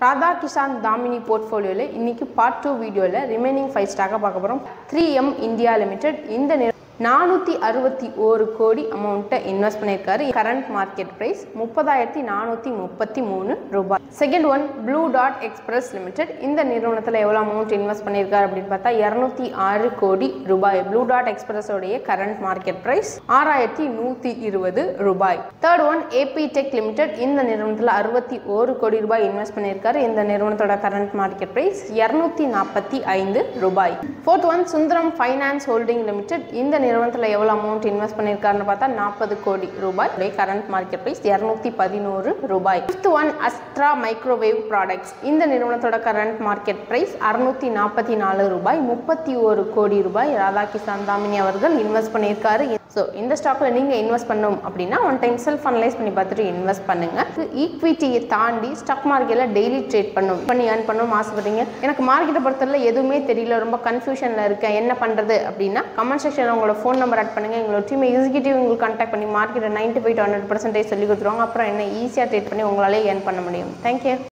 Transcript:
ராதா கிஷான் தாமினி போர்ட்ஃபோலியோவில் இன்னைக்கு part two வீடியோவில் ரிமைனிங் ஃபைவ் ஸ்டாக்காக பார்க்க போகிறோம் த்ரீ எம் இந்தியா லிமிடெட் இந்த நிறு நானூற்றி அறுபத்தி ஒரு கோடி அமௌண்ட்டை இன்வெஸ்ட் பண்ணியிருக்காரு கரண்ட் மார்க்கெட் ப்ரைஸ் முப்பதாயிரத்தி நானூற்றி முப்பத்தி மூணு ரூபாய் செகண்ட் ஒன் ப்ளூ டாட் எக்ஸ்பிரஸ் லிமிடெட் இந்த நிறுவனத்தில் எவ்வளோ அமௌண்ட் இன்வெஸ்ட் பண்ணியிருக்காரு அப்படின்னு பார்த்தா இரநூத்தி ஆறு கோடி ரூபாய் ப்ளூ டாட் எக்ஸ்பிரஸோடைய கரண்ட் மார்க்கெட் ப்ரைஸ் ஆறாயிரத்தி நூற்றி இருபது ரூபாய் third one AB Tech Limited இந்த நிறுவனத்தில் அறுபத்தி ஒரு கோடி ரூபாய் இன்வெஸ்ட் பண்ணியிருக்காரு இந்த நிறுவனத்தோட கரண்ட் மார்க்கெட் ப்ரைஸ் இரநூத்தி நாற்பத்தி ஐந்து ரூபாய் fourth one Sundaram Finance Holding Limited இந்த நிறுவனத்தில் எவ்வளோ அமௌண்ட் இன்வெஸ்ட் பண்ணியிருக்காருன்னு பார்த்தா நாற்பது கோடி ரூபாய் கரண்ட் மார்க்கெட் ப்ரைஸ் இரநூத்தி பதினோரு ரூபாய் fifth one Astra Microwave Products இந்த நிறுவனத்தோட கரண்ட் மார்க்கெட் ப்ரைஸ் அறுநூத்தி நாற்பத்தி நாலு ரூபாய் முப்பத்தி ஒரு கோடி ரூபாய் ராதாகிருஷ்ணன் தாமினி அவர்கள் இன்வெஸ்ட் பண்ணியிருக்காரு ஸோ இந்த ஸ்டாக்கில் நீங்கள் இன்வெஸ்ட் பண்ணணும் அப்படின்னா ஒன் டைம் செல்ஃப் அனலைஸ் பண்ணி பார்த்துட்டு இன்வெஸ்ட் பண்ணுங்க ஈக்விட்டியை தாண்டி ஸ்டாக் மார்க்கெட்டில் டெய்லி ட்ரேட் பண்ணும் பண்ணி ஏர்ன் பண்ணணும் ஆசைப்படுறீங்க எனக்கு மார்க்கெட்டை பொறுத்தவரை எதுவுமே தெரியல ரொம்ப கன்ஃபியூஷனில் இருக்கேன் என்ன பண்ணுறது அப்படின்னா கமெண்ட் செக்ஷனில் உங்களோட ஃபோன் நம்பர் ஆட் பண்ணுங்கள் எங்களோட டீம் எக்ஸிக்யூட்டிவ் உங்களுக்கு கான்டாக்ட் பண்ணி மார்க்கெட்டை ninety five to hundred percentage சொல்லி கொடுத்துருவாங்க அப்புறம் என்ன ஈஸியாக ட்ரேட் பண்ணி உங்களாலே ஏர்ன் பண்ண முடியும் தேங்க்யூ